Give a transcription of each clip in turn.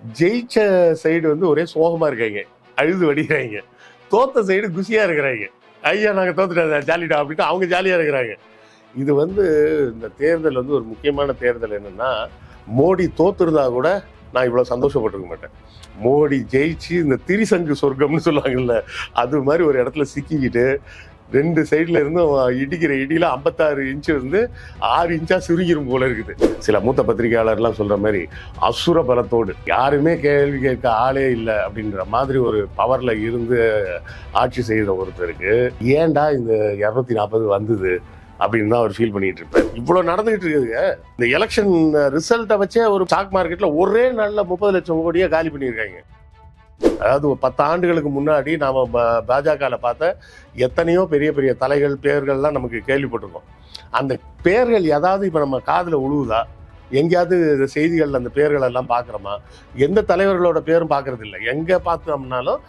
ஜெயிச்ச சைடு வந்து ஒரே சோகமா இருக்காங்க அழுது வடிக்கிறாங்க தோத்த சைடு குஷியா இருக்கிறாங்க ஐயா நாங்க தோத்துட்டோம் ஜாலிடா அப்படின்ட்டு அவங்க ஜாலியா இருக்கிறாங்க இது வந்து இந்த தேர்தல் வந்து ஒரு முக்கியமான தேர்தல் என்னன்னா மோடி தோத்துருந்தா கூட நான் இவ்வளவு சந்தோஷப்பட்டிருக்க மாட்டேன் மோடி ஜெயிச்சு இந்த திரிசங்கு சொர்க்கம்னு சொல்லுவாங்கல்ல அது மாதிரி ஒரு இடத்துல சிக்கிக்கிட்டு ரெண்டு சைடுல இருந்தும் இடிக்கிற இடியில ஐம்பத்தாறு இன்ச் இருந்து ஆறு இன்ச்சா சுருங்கிரும் போல இருக்குது சில மூத்த பத்திரிகையாளர்லாம் சொல்ற மாதிரி அசுர பலத்தோடு யாருமே கேள்வி கேட்க ஆளே இல்லை அப்படின்ற மாதிரி ஒரு பவர்ல இருந்து ஆட்சி செய்த ஒருத்தருக்கு ஏன்டா இந்த இரநூத்தி நாற்பது வந்தது அப்படின்னு தான் அவர் ஃபீல் பண்ணிட்டு இருப்பார் இவ்வளவு நடந்துகிட்டு இருக்குதுங்க இந்த எலெக்ஷன் ரிசல்ட்டை வச்சே ஒரு ஸ்டாக் மார்க்கெட்ல ஒரே நாள்ல முப்பது லட்சம் கோடியா காலி பண்ணியிருக்காங்க அதாவது ஒரு பத்து ஆண்டுகளுக்கு முன்னாடி நாம ப- பாஜகல பார்த்த எத்தனையோ பெரிய பெரிய தலைகள் பேர்கள்லாம் நமக்கு கேள்விப்பட்டிருக்கோம் அந்த பேர்கள் ஏதாவது இப்ப நம்ம காதுல உழுவுதா எங்கேயாவது இந்த செய்திகள்ல அந்த பேர்கள் எல்லாம் பார்க்குறோமா எந்த தலைவர்களோட பேரும் பார்க்கறது இல்லை எங்க பார்த்தோம்னாலும்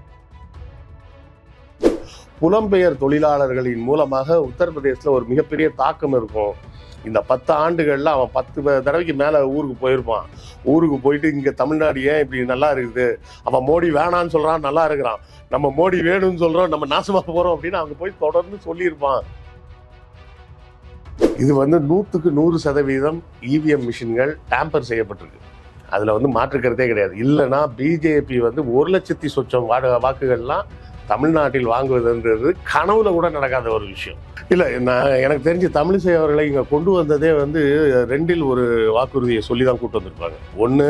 புலம்பெயர் தொழிலாளர்களின் மூலமாக உத்தரப்பிரதேசத்துல ஒரு மிகப்பெரிய தாக்கம் இருக்கும் இந்த பத்து ஆண்டுகள்ல அவன் பத்து ப- தடவைக்கு மேல ஊருக்கு போயிருப்பான் ஊருக்கு போயிட்டு இங்க தமிழ்நாடு ஏன் இப்படி நல்லா இருக்குது அவன் மோடி வேணான்னு சொல்றான் நல்லா இருக்கிறான் நம்ம மோடி வேணும்னு சொல்றோம் நம்ம நாசமா போறோம் அப்படின்னு அவங்க போய் தொடர்ந்து சொல்லியிருப்பான் இது வந்து நூத்துக்கு நூறு சதவீதம் இவிஎம் மிஷின்கள் டேம்பர் செய்யப்பட்டிருக்கு அதுல வந்து மாற்றுக்கிறதே கிடையாது இல்லைன்னா பிஜேபி வந்து ஒரு லட்சத்தி சொச்சம் வாட வாக்குகள்லாம் தமிழ்நாட்டில் வாங்குவதுன்றது கனவுல கூட நடக்காத ஒரு விஷயம் இல்ல நான் எனக்கு தெரிஞ்சு தமிழிசை அவர்களை இங்க கொண்டு வந்ததே வந்து ரெண்டில் ஒரு வாக்குறுதியை சொல்லி தான் கூட்டு வந்திருப்பாங்க ஒண்ணு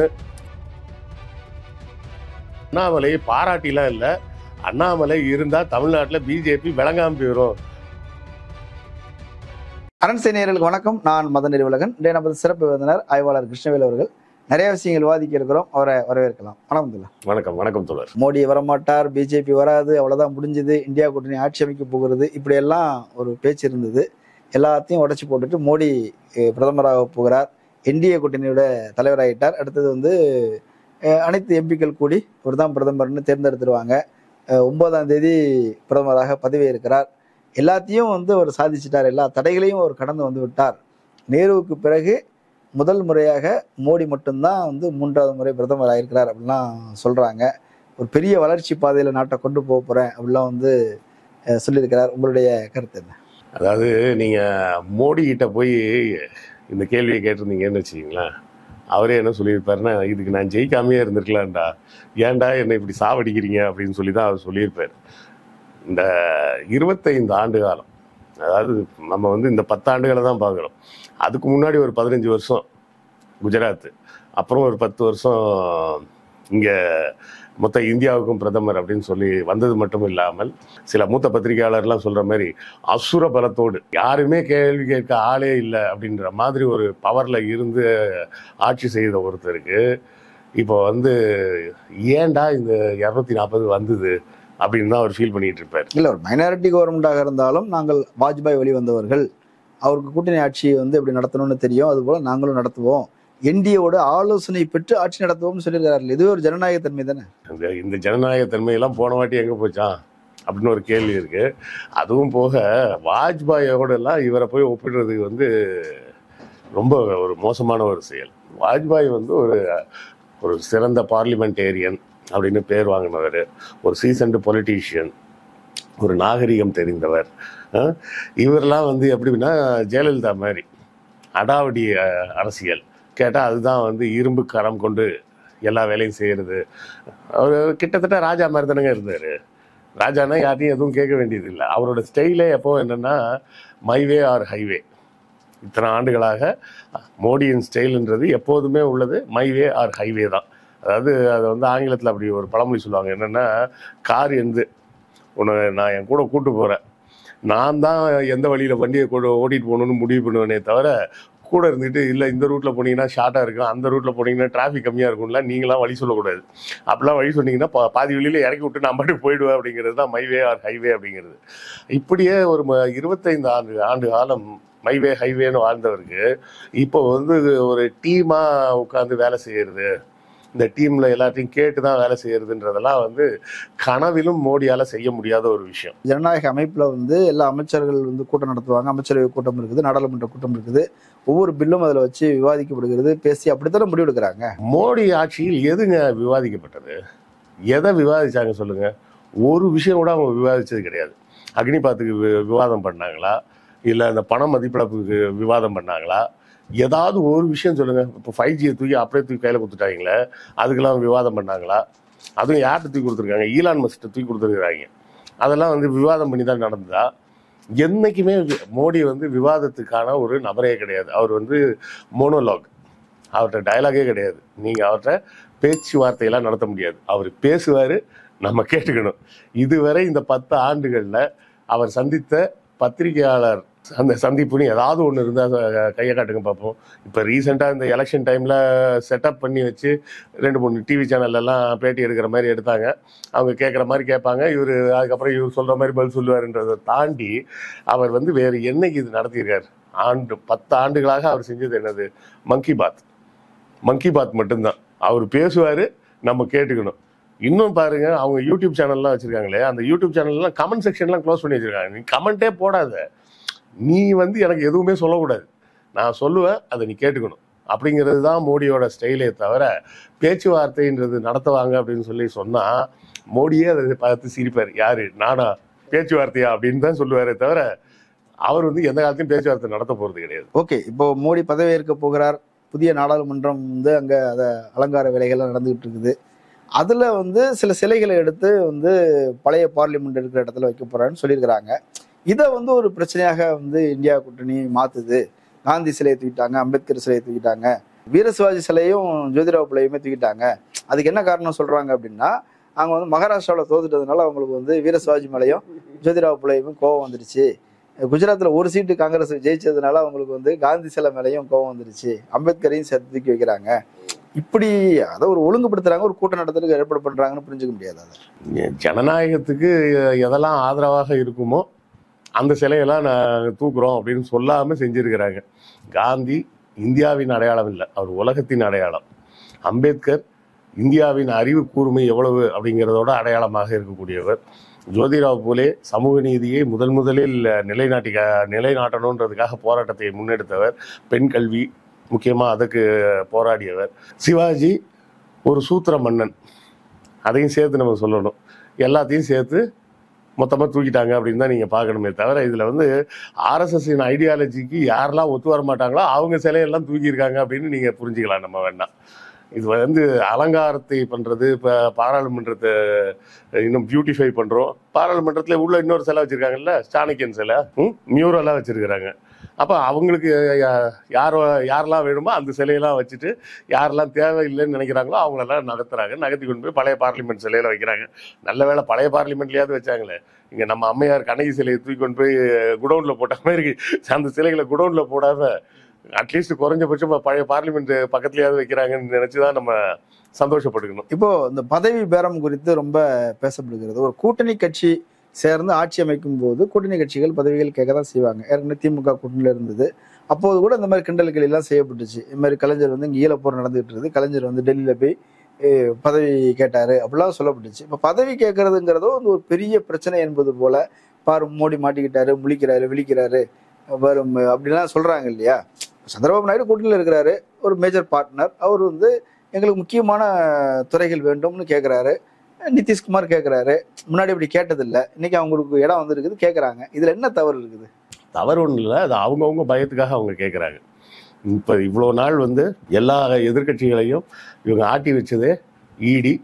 அண்ணாமலையை பாராட்டிலாம் இல்லை அண்ணாமலை இருந்தா தமிழ்நாட்டுல பிஜேபி விளங்காம போயிடும் அரண்சை நேயர்களுக்கு வணக்கம் நான் மதன் நெறிவுலகன் இன்றைய நமது சிறப்பு விருந்தினர் ஆய்வாளர் கிருஷ்ணவேல் அவர்கள் நிறைய விஷயங்கள் விவாதிக்க இருக்கிறோம் அவரை வரவேற்கலாம் வணக்கம் தில்லா. வணக்கம் வணக்கம் தோழர் மோடி வரமாட்டார் பிஜேபி வராது அவ்வளவுதான் முடிஞ்சது இந்தியா கூட்டணி ஆட்சி அமைக்க போகிறது இப்படி எல்லாம் ஒரு பேச்சு இருந்தது எல்லாத்தையும் உடைச்சு போட்டுட்டு மோடி அஹ், பிரதமராக போகிறார் என்டிஏ கூட்டணியோட தலைவராகிட்டார் அடுத்தது வந்து அஹ், அனைத்து எம்பிக்கள் கூடி இவர் தான் பிரதமர்னு தேர்ந்தெடுத்துருவாங்க அஹ், ஒன்பதாம் தேதி பிரதமராக பதவியேற்கிறார் எல்லாத்தையும் வந்து அவர் சாதிச்சிட்டார் எல்லா தடைகளையும் அவர் கடந்து வந்து விட்டார் நேருவுக்கு பிறகு முதல் முறையாக மோடி மட்டும்தான் வந்து மூன்றாவது முறை பிரதமர் ஆயிருக்கிறார் அப்படிலாம் சொல்றாங்க ஒரு பெரிய வளர்ச்சி பாதையில நாட்டை கொண்டு போக போறேன் அப்படிலாம் வந்து அஹ், சொல்லியிருக்கிறார் உங்களுடைய கருத்து என்ன அதாவது நீங்க மோடி கிட்ட போய் இந்த கேள்வியை கேட்டிருந்தீங்கன்னு வச்சுக்கீங்களேன் அவரே என்ன சொல்லியிருப்பாருன்னா இதுக்கு நான் ஜெயிக்காமையே இருந்திருக்கலாம்டா ஏன்டா என்னை இப்படி சாவடிக்கிறீங்க அப்படின்னு சொல்லி தான் அவர் சொல்லியிருப்பார் இந்த இருபத்தைந்து ஆண்டு காலம் அதாவது நம்ம வந்து இந்த பத்தாண்டுகளை தான் பார்க்குறோம் அதுக்கு முன்னாடி ஒரு பதினஞ்சு வருஷம் குஜராத் அப்புறம் ஒரு பத்து வருஷம் இங்கே மொத்த இந்தியாவுக்கும் பிரதமர் அப்படின்னு சொல்லி வந்தது மட்டும் இல்லாமல் சில மூத்த பத்திரிகையாளர்லாம் சொல்ற மாதிரி அசுர பலத்தோடு யாருமே கேள்வி கேட்க ஆளே இல்லை அப்படின்ற மாதிரி ஒரு பவர்ல இருந்து ஆட்சி செய்த ஒருத்தருக்கு இப்போ வந்து ஏன்டா இந்த இரநூத்தி நாற்பது வந்தது அப்படின்னு தான் அவர் ஃபீல் பண்ணிட்டு இருப்பார் இல்ல ஒரு மைனாரிட்டி கவர்மெண்டாக இருந்தாலும் நாங்கள் வாஜ்பாய் வெளிவந்தவர்கள் அவருக்கு கூட்டணி ஆட்சியை வந்து எப்படி நடத்தணும்னு தெரியும் அதுபோல நாங்களும் நடத்துவோம் என்டிஏவோட ஆலோசனை பெற்று ஆட்சி நடத்துவோம்னு சொல்லியிருக்கிறார்கள் இதுவே ஒரு ஜனநாயக தன்மை தானே இந்த இந்த ஜனநாயக தன்மையெல்லாம் போன வாட்டி எங்க போச்சான் அப்படின்னு ஒரு கேள்வி இருக்கு அதுவும் போக வாஜ்பாயோட எல்லாம் இவரை போய் ஒப்பிடுறதுக்கு வந்து ரொம்ப ஒரு மோசமான ஒரு செயல் வாஜ்பாய் வந்து ஒரு ஒரு சிறந்த பார்லிமெண்டேரியன் அப்படின்னு பேர் வாங்கினவர் ஒரு சீசன்டு பொலிட்டீஷியன் ஒரு நாகரிகம் தெரிந்தவர் அஹ் இவரெல்லாம் வந்து எப்படின்னா ஜெயலலிதா மாதிரி அடாவடி அஹ், அரசியல் கேட்டால் அதுதான் வந்து இரும்பு கரம் கொண்டு எல்லா வேலையும் செய்யறது அவர் கிட்டத்தட்ட ராஜா மாதிரி தானங்க இருந்தார் ராஜானா யாரையும் எதுவும் கேட்க வேண்டியது இல்லை அவரோட ஸ்டைலே எப்போ என்னன்னா மைவே ஆர் ஹைவே இத்தனை ஆண்டுகளாக மோடியின் ஸ்டைல்ன்றது எப்போதுமே உள்ளது மைவே ஆர் ஹைவே தான் அதாவது அதை வந்து ஆங்கிலத்தில் அப்படி ஒரு பழமொழி சொல்லுவாங்க என்னன்னா கார் எந்து உன்னை நான் என் கூட கூட்டு போகிறேன் நான் தான் எந்த வழியில் வண்டியை கூட ஓட்டிட்டு போகணும்னு முடிவு பண்ணுவேனே தவிர கூட இருந்துட்டு இல்லை இந்த ரூட்டில் போனீங்கன்னா ஷார்ட்டாக இருக்கும் அந்த ரூட்டில் போனீங்கன்னா டிராஃபிக் கம்மியாக இருக்கும்ல நீங்களாம் வழி சொல்லக்கூடாது அப்படிலாம் வழி சொன்னீங்கன்னா பா- பாதி வழியில் இறக்கி விட்டு நான் பாட்டுக்கு போயிடுவேன் அப்படிங்கிறது தான் மைவே ஆர் ஹைவே அப்படிங்கிறது இப்படியே ஒரு ம- இருபத்தைந்து ஆண்டு ஆண்டு காலம் மைவே ஹைவேன்னு வாழ்ந்தவருக்கு இப்போ வந்து ஒரு டீமாக உட்காந்து வேலை செய்யறது இந்த டீம்ல எல்லாத்தையும் கேட்டு தான் வேலை செய்யறதுன்றதெல்லாம் வந்து கனவிலும் மோடியால செய்ய முடியாத ஒரு விஷயம் ஜனநாயக அமைப்புல வந்து எல்லா அமைச்சர்கள் வந்து கூட்டம் நடத்துவாங்க அமைச்சரவை கூட்டம் இருக்குது நாடாளுமன்ற கூட்டம் இருக்குது ஒவ்வொரு பில்லும் அதுல வச்சு விவாதிக்கப்படுகிறது பேசி அப்படித்தானே முடிவெடுக்கிறாங்க மோடி ஆட்சியில் எதுங்க விவாதிக்கப்பட்டது எதை விவாதிச்சாங்க சொல்லுங்க ஒரு விஷயம் கூட அவங்க விவாதிச்சது கிடையாது அக்னிபாத்துக்கு வி- விவாதம் பண்ணாங்களா இல்லை இந்த பண மதிப்பிழப்புக்கு விவாதம் பண்ணாங்களா ஏதாவது ஒரு விஷயம் சொல்லுங்க இப்போ ஃபைவ் ஜியை தூக்கி அப்படியே தூக்கி கையில் கொடுத்துட்டாங்களே அதுக்கெல்லாம் விவாதம் பண்ணாங்களா அதுவும் யார்கிட்ட தூக்கி கொடுத்துருக்காங்க ஈலான் மஸ்கிட்ட தூக்கி கொடுத்துருக்காங்க அதெல்லாம் வந்து விவாதம் பண்ணி தான் நடந்ததா என்னைக்குமே வி- மோடி வந்து விவாதத்துக்கான ஒரு நபரே கிடையாது அவர் வந்து மோனோலாக் அவர்கிட்ட டயலாகே கிடையாது நீங்கள் அவர்கிட்ட பேச்சுவார்த்தையெல்லாம் நடத்த முடியாது அவர் பேசுவார் நம்ம கேட்டுக்கணும் இதுவரை இந்த பத்து ஆண்டுகளில் அவர் சந்தித்த பத்திரிகையாளர் அந்த சந்திப்புன்னு ஏதாவது ஒன்று இருந்தால் கையை காட்டுங்க பார்ப்போம் இப்போ ரீசெண்டாக இந்த எலெக்ஷன் டைமில் செட்டப் பண்ணி வச்சு ரெண்டு மூணு டிவி சேனல்லலாம் பேட்டி எடுக்கிற மாதிரி எடுத்தாங்க அவங்க கேட்குற மாதிரி கேட்பாங்க இவர் அதுக்கப்புறம் இவர் சொல்கிற மாதிரி பதில் சொல்லுவாருன்றதை தாண்டி அவர் வந்து வேறு என்னைக்கு இது நடத்தியிருக்காரு ஆண்டு பத்து ஆண்டுகளாக அவர் செஞ்சது என்னது மங்கி பாத் மங்கி பாத் மட்டும்தான் அவர் பேசுவார் நம்ம கேட்டுக்கணும் இன்னும் பாருங்க அவங்க யூடியூப் சேனல்லாம் வச்சிருக்காங்களே அந்த யூடியூப் சேனல்லாம் கமெண்ட் செக்ஷன்லாம் க்ளோஸ் பண்ணி வச்சிருக்காங்க நீ கமெண்ட்டே போடாத நீ வந்து எனக்கு எதுவுமே சொல்லக்கூடாது நான் சொல்லுவேன் அதை நீ கேட்டுக்கணும் அப்படிங்கிறது தான் மோடியோட ஸ்டைலே தவிர பேச்சுவார்த்தைன்றது நடத்துவாங்க அப்படின்னு சொல்லி சொன்னா மோடியே அதை பார்த்து சிரிப்பார் யாரு நானா பேச்சுவார்த்தையா அப்படின்னு தான் சொல்லுவாரே தவிர அவர் வந்து எந்த காலத்தையும் பேச்சுவார்த்தை நடத்த போறது கிடையாது ஓகே இப்போ மோடி பதவியேற்க போகிறார் புதிய நாடாளுமன்றம் வந்து அங்க அத அலங்கார வேலைகள்லாம் நடந்துகிட்டு இருக்குது அதுல வந்து சில சிலைகளை எடுத்து வந்து பழைய பார்லிமெண்ட் இருக்கிற இடத்துல வைக்க போறான்னு சொல்லியிருக்கிறாங்க இதை வந்து ஒரு பிரச்சனையாக வந்து இந்தியா கூட்டணி மாத்துது காந்தி சிலையை தூக்கிட்டாங்க அம்பேத்கர் சிலையை தூக்கிட்டாங்க வீர சிவாஜி சிலையும் ஜோதிராவ் பிள்ளையுமே தூக்கிட்டாங்க அதுக்கு என்ன காரணம் சொல்றாங்க அப்படின்னா அவங்க வந்து மகாராஷ்டிராவில் தோத்துட்டதுனால அவங்களுக்கு வந்து வீர சிவாஜி மேலையும் ஜோதிராவ் பிள்ளையுமே கோபம் வந்துருச்சு குஜராத்ல ஒரு சீட்டு காங்கிரஸ் ஜெயிச்சதுனால அவங்களுக்கு வந்து காந்தி சிலை மேலேயும் கோபம் வந்துருச்சு அம்பேத்கரையும் சேர்த்து தூக்கி வைக்கிறாங்க இப்படி அதை ஒரு ஒழுங்குபடுத்துறாங்க ஒரு கூட்டம் நடத்துறதுக்கு ஏற்பாடு பண்றாங்கன்னு புரிஞ்சுக்க முடியாது அதை ஜனநாயகத்துக்கு எதெல்லாம் ஆதரவாக இருக்குமோ அந்த சிலையெல்லாம் நான் தூக்குறோம் அப்படின்னு சொல்லாமல் செஞ்சிருக்கிறாங்க காந்தி இந்தியாவின் அடையாளம் இல்லை அவர் உலகத்தின் அடையாளம் அம்பேத்கர் இந்தியாவின் அறிவு கூர்மை எவ்வளவு அப்படிங்கிறதோட அடையாளமாக இருக்கக்கூடியவர் ஜோதிராவ் பூலே சமூக நீதியை முதல் முதலில் நிலைநாட்டி நிலைநாட்டணுன்றதுக்காக போராட்டத்தை முன்னெடுத்தவர் பெண் கல்வி முக்கியமாக அதுக்கு போராடியவர் சிவாஜி ஒரு சூத்திர மன்னன் அதையும் சேர்த்து நம்ம சொல்லணும் எல்லாத்தையும் சேர்த்து மொத்தமாக தூக்கிட்டாங்க அப்படின்னு தான் நீங்கள் பார்க்கணுமே தவிர இதில் வந்து ஆர்எஸ்எஸ்ஸின் ஐடியாலஜிக்கு யாரெல்லாம் ஒத்து வர மாட்டாங்களோ அவங்க சிலையெல்லாம் தூக்கியிருக்காங்க அப்படின்னு நீங்கள் புரிஞ்சுக்கலாம் நம்ம வேண்டாம் இது வந்து அலங்காரத்தை பண்ணுறது இப்போ பாராளுமன்றத்தை இன்னும் பியூட்டிஃபை பண்ணுறோம் பாராளுமன்றத்தில் உள்ள இன்னொரு சிலை வச்சுருக்காங்கல்ல சாணக்கியன் சிலை மியூரெல்லாம் வச்சுருக்கிறாங்க அப்போ அவங்களுக்கு யா- யார் யாரெல்லாம் வேணுமோ அந்த சிலையெல்லாம் வச்சுட்டு யாரெல்லாம் தேவையில்லைன்னு நினைக்கிறாங்களோ அவங்களெல்லாம் நகர்த்துறாங்க நகர்த்தி கொண்டு போய் பழைய பார்லிமெண்ட் சிலையில வைக்கிறாங்க நல்ல வேளை பழைய பார்லிமெண்ட்லயாவது வச்சாங்களே இங்க நம்ம அம்மையார் கண்ணகி சிலையை தூக்கி கொண்டு போய் குடோன்ல போட்ட மாதிரி அந்த சிலைகளை குடோன்ல போடாம அட்லீஸ்ட் குறைஞ்சபட்சம் பழைய பார்லிமெண்ட் பக்கத்துலயாவது வைக்கிறாங்கன்னு நினைச்சுதான் நம்ம சந்தோஷப்பட்டுக்கணும் இப்போ இந்த பதவி பேரம் குறித்து ரொம்ப பேசப்படுகிறது ஒரு கூட்டணி கட்சி சேர்ந்து ஆட்சி அமைக்கும் போது கூட்டணி கட்சிகள் பதவிகள் கேட்க தான் செய்வாங்க ஏற்கனவே திமுக கூட்டணியில் இருந்தது அப்போது கூட இந்த மாதிரி கிண்டல்கள் எல்லாம் செய்யப்பட்டுச்சு இந்த மாதிரி கலைஞர் வந்து இங்கே ஈழப்போர் நடந்துகிட்டு இருக்குது கலைஞர் வந்து டெல்லியில் போய் eh, பதவி கேட்டாரு அப்படிலாம் சொல்லப்பட்டுச்சு இப்போ பதவி கேட்கறதுங்கிறதோ வந்து ஒரு பெரிய பிரச்சனை என்பது போல பாரு மோடி மாட்டிக்கிட்டாரு முழிக்கிறாரு விழிக்கிறாரு வரும் அப்படிலாம் சொல்றாங்க இல்லையா சந்திரபாபு நாயுடு கூட்டணியில் இருக்கிறாரு ஒரு மேஜர் பார்ட்னர் அவர் வந்து எங்களுக்கு முக்கியமான துறைகள் வேண்டும்னு கேட்குறாரு நிதிஷ்குமார் கேட்குறாரு முன்னாடி இப்படி கேட்டதில்லை இன்னைக்கு அவங்களுக்கு இடம் வந்திருக்குது கேட்குறாங்க இதில் என்ன தவறு இருக்குது தவறு ஒன்றும் இல்லை அது அவங்கவுங்க பயத்துக்காக அவங்க கேட்குறாங்க இப்போ இவ்வளோ நாள் வந்து எல்லா எதிர்க்கட்சிகளையும் இவங்க ஆட்டி வச்சதே இடி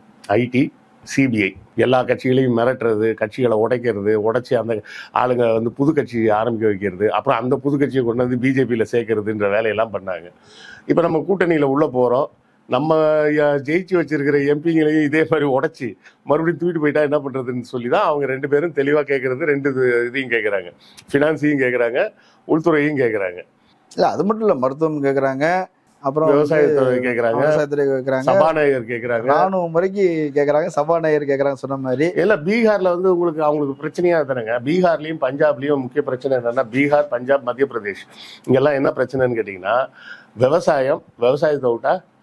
ஐடி சிபிஐ எல்லா கட்சிகளையும் மிரட்டுறது கட்சிகளை உடைக்கிறது உடைச்சி அந்த ஆளுங்க வந்து புது கட்சி ஆரம்பிக்க வைக்கிறது அப்புறம் அந்த புது கட்சியை கொண்டு வந்து பிஜேபியில் சேர்க்கறதுன்ற வேலையெல்லாம் பண்ணாங்க இப்போ நம்ம கூட்டணியில் உள்ளே போகிறோம் நம்ம அஹ், ஜெயிச்சு வச்சிருக்கிற எம்பிங்களையும் இதே மாதிரி உடைச்சி மறுபடியும் தூக்கிட்டு போயிட்டா என்ன பண்ணுறதுன்னு சொல்லி தான் அவங்க ரெண்டு பேரும் தெளிவாக கேட்குறது ரெண்டு இது- இதையும் கேட்குறாங்க ஃபினான்ஸையும் கேட்குறாங்க உள்துறையும் கேட்குறாங்க இல்லை அது மட்டும் இல்லை மருத்துவம் கேட்குறாங்க அப்புறம் வந்து விவசாயத்துறை கேட்குறாங்க விவசாயத்துறை கேட்குறாங்க சபாநாயகர் கேட்குறாங்க ராணுவ முறைக்கு கேட்குறாங்க சபாநாயகர் கேட்குறாங்க சொன்ன மாதிரி இல்ல பீகார்ல வந்து உங்களுக்கு அவங்களுக்கு பிரச்சனையா தானேங்க பீகார்லயும் பஞ்சாப்லயும் முக்கிய பிரச்சனை என்னன்னா பீகார் பஞ்சாப் மத்திய பிரதேஷ் இங்கெல்லாம் என்ன பிரச்சனைன்னு கேட்டீங்கன்னா விவசாயம் விவசாயத்தை விட்டா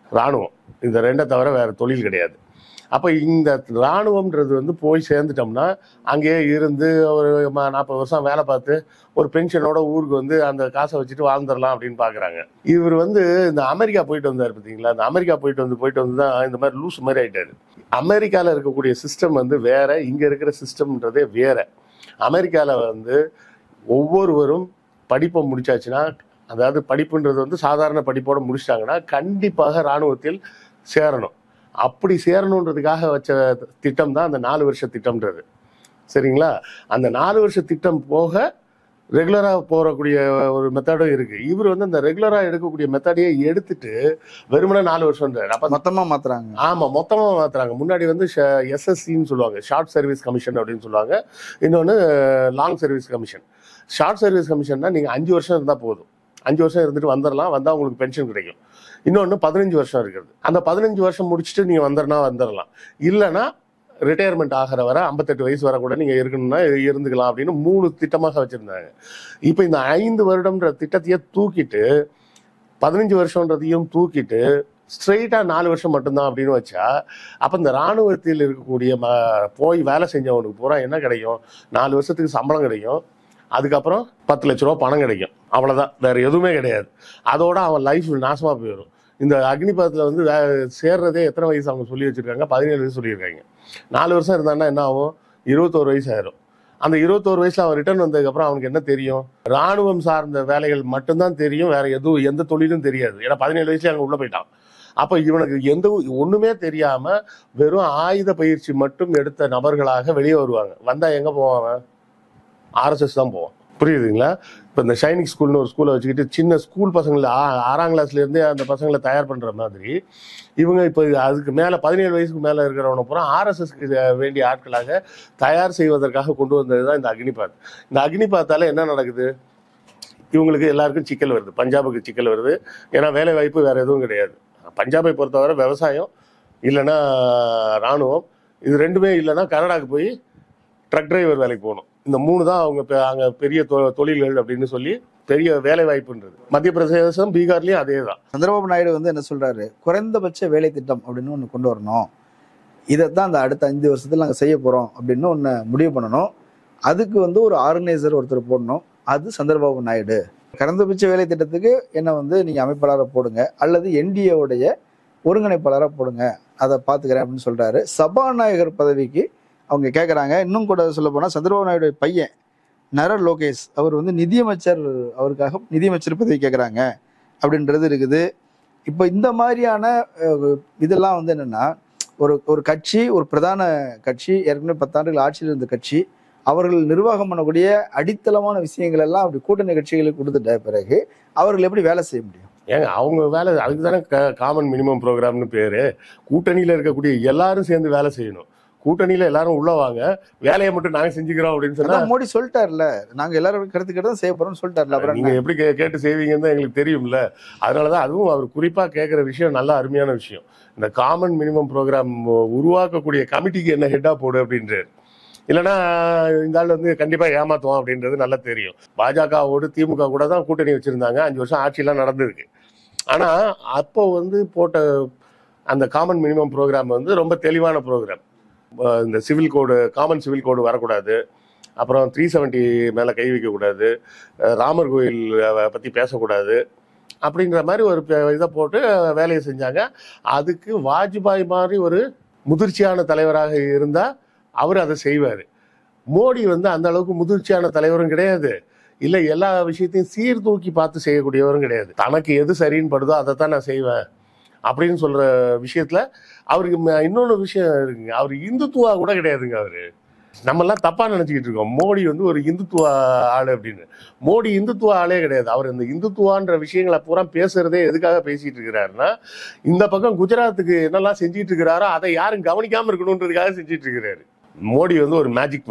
ராணுவம் இந்த ரெண்டை தவிர வேற தொழில் கிடையாது அப்போ இந்த ராணுவம்ன்றது வந்து போய் சேர்ந்துட்டோம்னா அங்கேயே இருந்து ஒரு ம- நாற்பது வருஷம் வேலை பார்த்து ஒரு பென்ஷனோட ஊருக்கு வந்து அந்த காசை வச்சுட்டு வாழ்ந்துடலாம் அப்படின்னு பார்க்குறாங்க இவர் வந்து இந்த அமெரிக்கா போயிட்டு வந்தார் பார்த்தீங்களா இந்த அமெரிக்கா போயிட்டு வந்து போயிட்டு வந்து தான் இந்த மாதிரி லூஸ் மாதிரி ஆயிட்டாரு அமெரிக்காவில் இருக்கக்கூடிய சிஸ்டம் வந்து வேற இங்கே இருக்கிற சிஸ்டம்ன்றதே வேற அமெரிக்காவில் வந்து ஒவ்வொருவரும் படிப்பை முடிச்சாச்சுன்னா அதாவது படிப்புன்றது வந்து சாதாரண படிப்போட முடிச்சிட்டாங்கன்னா கண்டிப்பாக இராணுவத்தில் சேரணும் அப்படி சேரணுன்றதுக்காக வச்ச திட்டம் தான் அந்த நாலு வருஷ திட்டம்ன்றது சரிங்களா அந்த நாலு வருஷ திட்டம் போக ரெகுலராக போகக்கூடிய ஒரு மெத்தடும் இருக்கு இவர் வந்து அந்த ரெகுலராக எடுக்கக்கூடிய மெத்தடையே எடுத்துட்டு வெறுமனே நாலு வருஷம்ன்றார் அப்போ மொத்தமா மாத்துறாங்க ஆமா மொத்தமா மாத்துறாங்க முன்னாடி வந்து எஸ்எஸ்சின்னு சொல்லுவாங்க ஷார்ட் சர்வீஸ் கமிஷன் அப்படின்னு சொல்லுவாங்க இன்னொன்று long service commission short service கமிஷன்னா நீங்க அஞ்சு வருஷம் இருந்தா போதும் அஞ்சு வருஷம் இருந்துட்டு வந்துடலாம் வந்தா உங்களுக்கு பென்ஷன் கிடைக்கும் இன்னொன்று பதினஞ்சு வருஷம் இருக்கிறது அந்த பதினஞ்சு வருஷம் முடிச்சுட்டு நீங்க வந்துடனா வந்துடலாம் இல்லைன்னா ரிட்டையர்மெண்ட் ஆகிற வரை ஐம்பத்தெட்டு வயசு வரை கூட நீங்க இருக்கணும்னா இருந்துக்கலாம் அப்படின்னு மூணு திட்டமாக வச்சிருந்தாங்க இப்போ இந்த ஐந்து வருடம்ன்ற திட்டத்தையே தூக்கிட்டு பதினஞ்சு வருஷம்ன்றதையும் தூக்கிட்டு ஸ்ட்ரெயிட்டா நாலு வருஷம் மட்டும்தான் அப்படின்னு வச்சா அப்ப இந்த ராணுவத்தில் இருக்கக்கூடிய ம போய் வேலை செஞ்சவனுக்கு பூரா என்ன கிடைக்கும் நாலு வருஷத்துக்கு சம்பளம் கிடைக்கும் அதுக்கப்புறம் பத்து லட்ச ரூபா பணம் கிடைக்கும் அவ்வளவுதான் வேற எதுவுமே கிடையாது அதோட அவன் லைஃப் நாசமா போயிடும் இந்த அக்னிபதத்தில் வந்து வே- சேர்றதே எத்தனை வயசு அவங்க சொல்லி வச்சிருக்காங்க பதினேழு வயசு சொல்லியிருக்காங்க நாலு வருஷம் இருந்தான்னா என்ன ஆகும் இருபத்தோரு வயசு ஆயிரும் அந்த இருபத்தோரு வயசுல அவன் ரிட்டர்ன் வந்ததுக்கப்புறம் அவனுக்கு என்ன தெரியும் ராணுவம் சார்ந்த வேலைகள் மட்டும்தான் தெரியும் வேற எதுவும் எந்த தொழிலும் தெரியாது ஏன்னா பதினேழு வயசுல அங்க உள்ள போயிட்டான் அப்ப இவனுக்கு எந்த ஒண்ணுமே தெரியாம வெறும் ஆயுத பயிற்சி மட்டும் எடுத்த நபர்களாக வெளியே வருவாங்க வந்தா எங்க போவாங்க ஆர்எஸ்எஸ் தான் போவான் புரியுதுங்களா இப்போ இந்த ஷைனிக் ஸ்கூல்னு ஒரு ஸ்கூலை வச்சுக்கிட்டு சின்ன ஸ்கூல் பசங்களை ஆ- ஆறாம் கிளாஸ்ல இருந்தே அந்த பசங்களை தயார் பண்ற மாதிரி இவங்க இப்போ அதுக்கு மேல பதினேழு வயசுக்கு மேல இருக்கிறவனை பூரா ஆர்எஸ்எஸ்க்கு வேண்டிய ஆட்களாக தயார் செய்வதற்காக கொண்டு வந்தது தான் இந்த அக்னிபாத் இந்த அக்னிபாத்தால என்ன நடக்குது இவங்களுக்கு எல்லாருக்கும் சிக்கல் வருது பஞ்சாபுக்கு சிக்கல் வருது ஏன்னா வேலை வாய்ப்பு வேற எதுவும் கிடையாது பஞ்சாபை பொறுத்தவரை விவசாயம் இல்லைன்னா ராணுவம் இது ரெண்டுமே இல்லைன்னா கனடாக்கு போய் ட்ரக் டிரைவர் வேலைக்கு போகணும் இந்த மூணு தான் அவங்க பெ- அங்க பெரிய தொ- தொழில்கள் அப்படின்னு சொல்லி பெரிய வேலை வாய்ப்புன்றது மத்திய பிரதேசம் பீகார்லயும் அதே தான் சந்திரபாபு நாயுடு வந்து என்ன சொல்றாரு குறைந்தபட்ச வேலை திட்டம் அப்படின்னு ஒன்று கொண்டு வரணும் இதைத்தான் அந்த அடுத்த அஞ்சு வருஷத்துல நாங்கள் செய்ய போறோம் அப்படின்னு ஒன்று முடிவு பண்ணணும் அதுக்கு வந்து ஒரு ஆர்கனைசர் ஒருத்தர் போடணும் அது சந்திரபாபு நாயுடு குறைந்தபட்ச வேலை திட்டத்துக்கு என்ன வந்து நீங்க அமைப்பாளராக போடுங்க அல்லது என்டிஏவுடைய ஒருங்கிணைப்பாளராக போடுங்க அதை பார்த்துக்கிறேன் அப்படின்னு சொல்றாரு சபாநாயகர் பதவிக்கு அவங்க கேட்குறாங்க இன்னும் கூட சொல்ல போனால் சந்திரபாபு நாயுடு பையன் நர லோகேஷ் அவர் வந்து நிதியமைச்சர் அவருக்காக நிதியமைச்சர் பதவி கேட்குறாங்க அப்படின்றது இருக்குது இப்போ இந்த மாதிரியான அஹ், இதெல்லாம் வந்து என்னன்னா ஒரு ஒரு கட்சி ஒரு பிரதான கட்சி ஏற்கனவே பத்தாண்டுகள் ஆட்சியில் இருந்த கட்சி அவர்கள் நிர்வாகம் பண்ணக்கூடிய அடித்தளமான விஷயங்கள் எல்லாம் அப்படி கூட்டணி கட்சிகளுக்கு கொடுத்துட்ட பிறகு அவர்கள் எப்படி வேலை செய்ய முடியும் ஏங்க அவங்க வேலை அதுக்கு தானே காமன் மினிமம் ப்ரோக்ராம்னு பேரு கூட்டணியில இருக்கக்கூடிய எல்லாரும் சேர்ந்து வேலை செய்யணும் கூட்டணியில எல்லாரும் உள்ள வாங்க வேலையை மட்டும் நாங்க செஞ்சுக்கிறோம் அப்படின்னு சொன்னா அதான் மோடி சொல்லிட்டார்ல நாங்க எல்லாரும் கருத்து கேட்டு தான் செய்ய போறோம்னு சொல்லிட்டார்ல அப்புறம் நீங்க என்ன? எப்படி கே- கேட்டு செய்வீங்கன்னு தான் எங்களுக்கு தெரியும்ல அதனாலதான் அதுவும் அவர் குறிப்பா கேட்கிற விஷயம் நல்ல அருமையான விஷயம் இந்த காமன் மினிமம் ப்ரோக்ராம் உருவாக்கக்கூடிய கமிட்டிக்கு என்ன ஹெட்டா போடு அப்படின்றாரு இல்லைன்னா இந்த ஆள் வந்து கண்டிப்பா ஏமாத்துவோம் அப்படின்றது நல்லா தெரியும் பாஜகவோடு திமுக கூட தான் கூட்டணி வச்சிருந்தாங்க அஞ்சு வருஷம் ஆட்சியெல்லாம் நடந்திருக்கு ஆனா அப்போ வந்து போட்ட அந்த காமன் மினிமம் ப்ரோக்ராம் வந்து ரொம்ப தெளிவான ப்ரோக்ராம் இந்த civil code common civil code வரக்கூடாது அப்புறம் த்ரீ செவன்ட்டி மேலே கை வைக்கக்கூடாது அஹ் ராமர் கோயில் அஹ், பத்தி பேசக்கூடாது அப்படின்ற மாதிரி ஒரு ப- இதை போட்டு வேலையை செஞ்சாங்க அதுக்கு வாஜ்பாய் மாதிரி ஒரு முதிர்ச்சியான தலைவராக இருந்தா அவர் அதை செய்வார் மோடி வந்து அந்த அளவுக்கு முதிர்ச்சியான தலைவரும் கிடையாது இல்ல எல்லா விஷயத்தையும் சீர்தூக்கி பார்த்து செய்யக்கூடியவரும் கிடையாது தனக்கு எது சரின்னு படுதோ அதை தான் நான் செய்வேன் அப்படின்னு சொல்ற விஷயத்துல அவருக்கு ம- இன்னொன்னு விஷயம் இருக்குங்க அவர் இந்துத்துவா கூட கிடையாதுங்க அவரு நம்ம எல்லாம் தப்பா நினைச்சுக்கிட்டு இருக்கோம் மோடி வந்து ஒரு இந்துத்துவ ஆளு அப்படின்னு மோடி இந்துத்துவ ஆளே கிடையாது அவர் இந்த இந்துத்துவான்ற விஷயங்களை பூரா பேசுறதே எதுக்காக பேசிட்டு இருக்கிறாருன்னா இந்த பக்கம் குஜராத்துக்கு என்னெல்லாம் செஞ்சிட்டு இருக்கிறாரோ அதை யாரும் கவனிக்காம இருக்கணுன்றதுக்காக செஞ்சிட்டு இருக்கிறாரு மோடி வந்து ஒரு மேஜிக் மேன்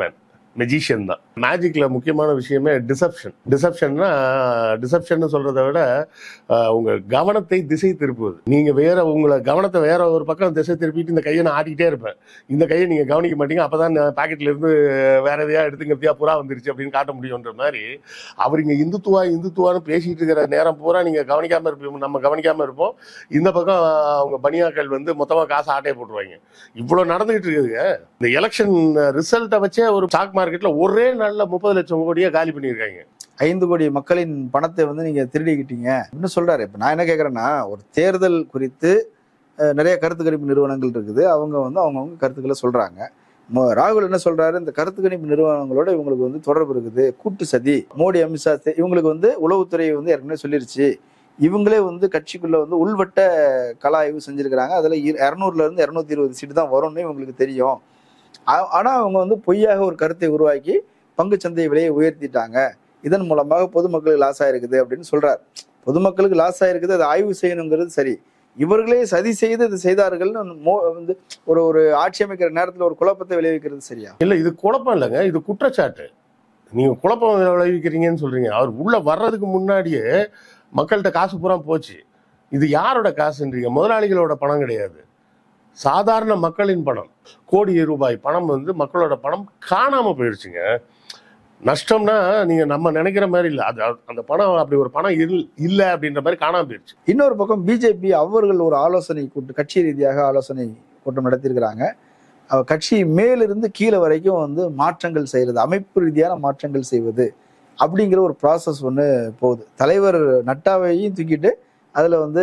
மெஜிஷியன் தான் மேஜிக்ல முக்கியமான விஷயமே டிசப்ஷன் டிசப்ஷன்னா டிசப்ஷன் சொல்றதை விட ஆஹ், உங்க கவனத்தை திசை திருப்புவது நீங்க வேற உங்களை கவனத்தை வேற ஒரு பக்கம் திசை திருப்பிட்டு இந்த கையை நான் ஆட்டிக்கிட்டே இருப்பேன் இந்த கையை நீங்க கவனிக்க மாட்டீங்க அப்பதான் பாக்கெட்ல இருந்து வேற எதையா எடுத்து இங்கத்தியா புறா வந்துருச்சு அப்படின்னு காட்ட முடியுன்ற மாதிரி அவர் இங்க இந்துத்துவா இந்துத்துவான்னு பேசிட்டு இருக்கிற நேரம் பூரா நீங்க கவனிக்காம இருப்போம் நம்ம கவனிக்காம இருப்போம் இந்த பக்கம் அவங்க பனியாக்கள் வந்து மொத்தமா காசு ஆட்டையை போட்டுருவாங்க இவ்வளவு நடந்துகிட்டு இருக்குதுங்க இந்த எலெக்ஷன் ரிசல்ட்டை வச்சே ஒரு ஸ்டாக் மார்க்கெட்ல ஒரே நாள்ல முப்பது லட்சம் கோடியை காலி பண்ணியிருக்காங்க ஐந்து கோடி மக்களின் பணத்தை வந்து நீங்க திருடிக்கிட்டீங்க அப்படின்னு சொல்றாரு இப்ப நான் என்ன கேக்குறேன்னா ஒரு தேர்தல் குறித்து அஹ், நிறைய கருத்து கணிப்பு நிறுவனங்கள் இருக்குது அவங்க வந்து அவங்கவுங்க கருத்துக்களை சொல்றாங்க மோ- ராகுல் என்ன சொல்றாரு இந்த கருத்து கணிப்பு நிறுவனங்களோட இவங்களுக்கு வந்து தொடர்பு இருக்குது கூட்டு சதி மோடி அமித்ஷா தே- இவங்களுக்கு வந்து உளவுத்துறை வந்து ஏற்கனவே சொல்லிருச்சு இவங்களே வந்து கட்சிக்குள்ள வந்து உள்வட்ட கல ஆய்வு செஞ்சிருக்கிறாங்க அதுல இரு- இருநூறுல இருந்து இருநூத்தி இருபது சீட்டு தான் வரும்னு இவங்களுக்கு தெரியும் ஆ- ஆனா அவங்க வந்து பொய்யாக ஒரு கருத்தை உருவாக்கி பங்குச்சந்தை விலையை உயர்த்திட்டாங்க இதன் மூலமாக பொதுமக்களுக்கு லாஸ் ஆயிருக்குது அப்படின்னு சொல்றார் பொதுமக்களுக்கு லாஸ் ஆயிருக்குது அதை ஆய்வு செய்யணுங்கிறது சரி இவர்களே சதி செய்து இது செய்தார்கள்னு மோ- வந்து ஒரு ஒரு ஆட்சி அமைக்கிற நேரத்துல ஒரு குழப்பத்தை விளைவிக்கிறது சரியா இல்ல இது குழப்பம் இல்லைங்க இது குற்றச்சாட்டு நீங்க குழப்பம் விளைவிக்கிறீங்கன்னு சொல்றீங்க அவர் உள்ள வர்றதுக்கு முன்னாடியே மக்கள்கிட்ட காசு பூரா போச்சு இது யாரோட காசுன்றீங்க முதலாளிகளோட பணம் கிடையாது சாதாரண மக்களின் பணம் கோடி ரூபாய் பணம் வந்து மக்களோட பணம் காணாம போயிடுச்சுங்க நஷ்டம்னா நீங்க நம்ம நினைக்கிற மாதிரி இல்ல அது அந்த பணம் அப்படி ஒரு பணம் இல்- இல்ல அப்படின்ற மாதிரி காணாம போயிடுச்சு இன்னொரு பக்கம் பிஜேபி அவர்கள் ஒரு ஆலோசனை கூட்டு கட்சி ரீதியாக ஆலோசனை கூட்டம் நடத்தியிருக்கிறாங்க அவ கட்சி மேலிருந்து கீழே வரைக்கும் வந்து மாற்றங்கள் செய்யறது அமைப்பு ரீதியான மாற்றங்கள் செய்வது அப்படிங்கிற ஒரு ப்ராசஸ் ஒன்று போகுது தலைவர் நட்டாவையும் தூக்கிட்டு அதில் வந்து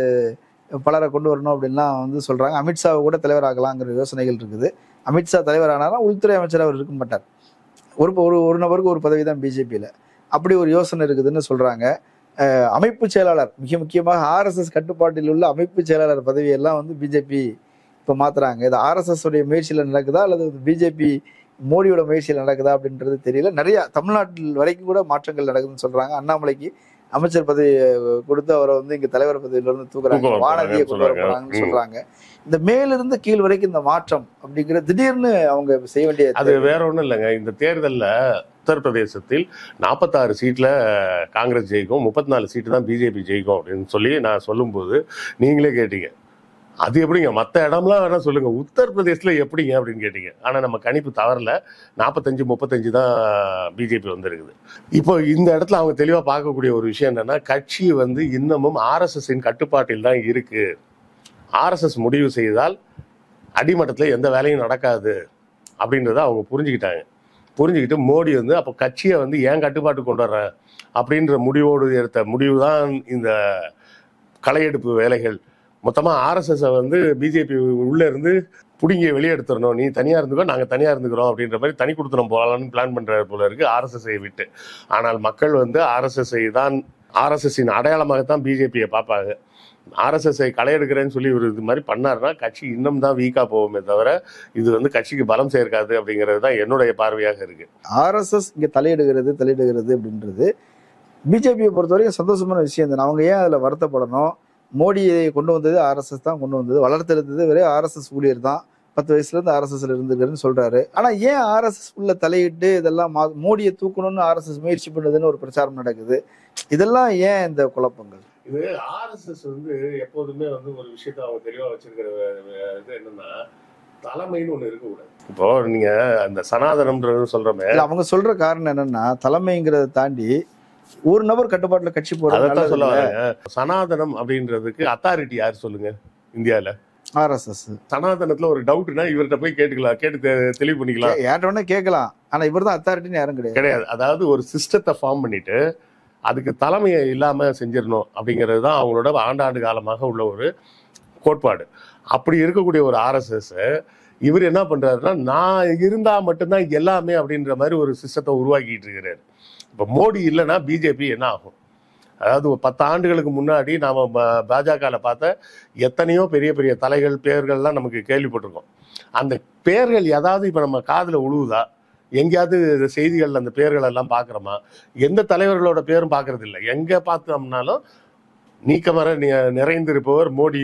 பலரை கொண்டு வரணும் அப்படின்லாம் வந்து சொல்றாங்க அமித்ஷாவை கூட தலைவர் ஆகலாங்கிற யோசனைகள் இருக்குது அமித்ஷா தலைவர் ஆனாலும் உள்துறை அமைச்சர் அவர் இருக்க மாட்டார் ஒரு ஒரு ஒரு நபருக்கு ஒரு பதவி தான் பிஜேபியில் அப்படி ஒரு யோசனை இருக்குதுன்னு சொல்றாங்க அஹ் அமைப்பு செயலாளர் மிக முக்கியமாக ஆர்எஸ்எஸ் கட்டுப்பாட்டில் உள்ள அமைப்பு செயலாளர் பதவியெல்லாம் வந்து பிஜேபி இப்போ மாத்துறாங்க இது ஆர்எஸ்எஸ் உடைய முயற்சியில் நடக்குதா அல்லது பிஜேபி மோடியோட முயற்சியில் நடக்குதா அப்படின்றது தெரியல நிறைய தமிழ்நாட்டில் வரைக்கும் கூட மாற்றங்கள் நடக்குதுன்னு சொல்றாங்க அண்ணாமலைக்கு அமைச்சர் பதவி கொடுத்து அவரை வந்து இங்க தலைவர் பதவியில இருந்து தூக்குறாங்க தூக்க வானதியை கொண்டு வர சொல்றாங்க. போறாங்கன்னு ம். சொல்றாங்க இந்த மேலிருந்து கீழ் வரைக்கும் இந்த மாற்றம் அப்படிங்கிற திடீர்னு அவங்க செய்ய வேண்டிய அது வேற ஒண்ணும் இல்லைங்க இந்த தேர்தல்ல உத்தரப்பிரதேசத்தில் நாற்பத்தாறு சீட்ல காங்கிரஸ் ஜெயிக்கும் முப்பத்தி நாலு சீட்டு தான் பிஜேபி ஜெயிக்கும் அப்படின்னு சொல்லி நான் சொல்லும்போது நீங்களே கேட்டீங்க அது எப்படிங்க மற்ற இடம்லாம் வேணா சொல்லுங்க உத்தரப்பிரதேசல எப்படிங்க அப்படின்னு கேட்டீங்க ஆனா நம்ம கணிப்பு தவறல நாற்பத்தஞ்சு முப்பத்தஞ்சு தான் பிஜேபி வந்திருக்குது இப்போ இந்த இடத்துல அவங்க தெளிவா பார்க்கக்கூடிய ஒரு விஷயம் என்னன்னா கட்சி வந்து இன்னமும் ஆர்எஸ்எஸ் கட்டுப்பாட்டில் தான் இருக்கு ஆர்எஸ்எஸ் முடிவு செய்தால் அடிமட்டத்தில் எந்த வேலையும் நடக்காது அப்படின்றத அவங்க புரிஞ்சுக்கிட்டாங்க புரிஞ்சுக்கிட்டு மோடி வந்து அப்போ கட்சியை வந்து ஏன் கட்டுப்பாட்டு கொண்டு வர்றேன் அப்படின்ற முடிவோடு எடுத்த முடிவு தான் இந்த களையெடுப்பு வேலைகள் மொத்தமாக ஆர்எஸ்எஸ்ஸை வந்து பிஜேபி உள்ளே இருந்து பிடுங்கி வெளியே எடுத்துடணும் நீ தனியாக இருந்துக்கோ நாங்கள் தனியாக இருந்துக்கிறோம் அப்படின்ற மாதிரி தனி கொடுத்துரும் போகலான்னு பிளான் பண்ணுற போல இருக்கு ஆர்எஸ்எஸ்ஐ விட்டு ஆனால் மக்கள் வந்து ஆர்எஸ்எஸ்ஐ தான் ஆர்எஸ்எஸ்ஸின் அடையாளமாகத்தான் பிஜேபியை பார்ப்பாங்க ஆர்எஸ்எஸ்ஐ களையெடுக்கிறேன்னு சொல்லி ஒரு இது மாதிரி பண்ணாருன்னா கட்சி இன்னும் தான் வீக்காக போகுமே தவிர இது வந்து கட்சிக்கு பலம் சேர்க்காது அப்படிங்கிறது தான் என்னுடைய பார்வையாக இருக்கு ஆர்எஸ்எஸ் இங்க தலையிடுகிறது தலையிடுகிறது அப்படின்றது பிஜேபியை பொறுத்த வரைக்கும் சந்தோஷமான விஷயம் தான் அவங்க ஏன் அதுல வருத்தப்படணும் மோடியை கொண்டு வந்தது ஆர்எஸ்எஸ் தான் கொண்டு வந்தது வளர்த்தெடுத்தது ஒரே ஆர்எஸ்எஸ் ஊழியர் தான் பத்து வயசுல இருந்து ஆர்எஸ்எஸ்ல இருந்திருக்காருன்னு சொல்றாரு ஆனா ஏன் ஆர்எஸ்எஸ் உள்ள தலையிட்டு இதெல்லாம் மா- மோடியை தூக்கணும்னு ஆர்எஸ்எஸ் முயற்சி பண்ணுதுன்னு ஒரு பிரச்சாரம் நடக்குது இதெல்லாம் ஏன் இந்த குழப்பங்கள் இது ஆர்எஸ்எஸ் வந்து எப்போதுமே வந்து ஒரு விஷயத்த அவங்க தெளிவா வச்சிருக்கிற வே- இது என்னன்னா தலைமைன்னு ஒண்ணு இருக்கக்கூடாது இப்போ நீங்க அந்த சனாதனம்ன்றது சொல்றோமே இல்ல அவங்க சொல்ற காரணம் என்னன்னா தலைமைங்கிறத தாண்டி ஒரு நபர் கட்டுப்பாட்டுல கட்சி போறது அதைத்தான் சொல்ல நல்லது வரேங்க சனாதனம் அப்படின்றதுக்கு அத்தாரிட்டி யார் சொல்லுங்க இந்தியால ஆர்எஸ்எஸ் சனாதனத்துல ஒரு டவுட்னா இவர்கிட்ட போய் கேட்டுக்கலாம் கேட்டு தெ- தெளிவு பண்ணிக்கலாம் ஏற்ற உடனே கேட்கலாம் ஆனா இவர் தான் அத்தாரிட்டின்னு யாரும் கிடையாது கிடையாது அதாவது ஒரு சிஸ்டத்தை ஃபார்ம் பண்ணிட்டு அதுக்கு தலைமையை இல்லாம செஞ்சிடணும் அப்படிங்கிறது தான் அவங்களோட ஆண்டாண்டு காலமாக உள்ள ஒரு கோட்பாடு அப்படி இருக்கக்கூடிய ஒரு ஆர்எஸ்எஸ் இவர் என்ன பண்றாருன்னா நான் இருந்தா மட்டும்தான் எல்லாமே அப்படின்ற மாதிரி ஒரு சிஸ்டத்தை உருவாக்கிட்டு இருக்கிறாரு இப்ப மோடி இல்லைன்னா பிஜேபி என்ன ஆகும் அதாவது ஒரு பத்து ஆண்டுகளுக்கு முன்னாடி நாம ப- பாஜகல பார்த்த எத்தனையோ பெரிய பெரிய தலைகள் பேர்கள்லாம் நமக்கு கேள்விப்பட்டிருக்கோம் அந்த பேர்கள் ஏதாவது இப்ப நம்ம காதுல உழுவுதா எங்கேயாவது செய்திகள்ல அந்த பேர்கள் எல்லாம் பார்க்குறோமா எந்த தலைவர்களோட பேரும் பார்க்கறது இல்லை எங்க பார்த்தோம்னாலும் நீக்கமர நி- நிறைந்திருப்பவர் மோடியும்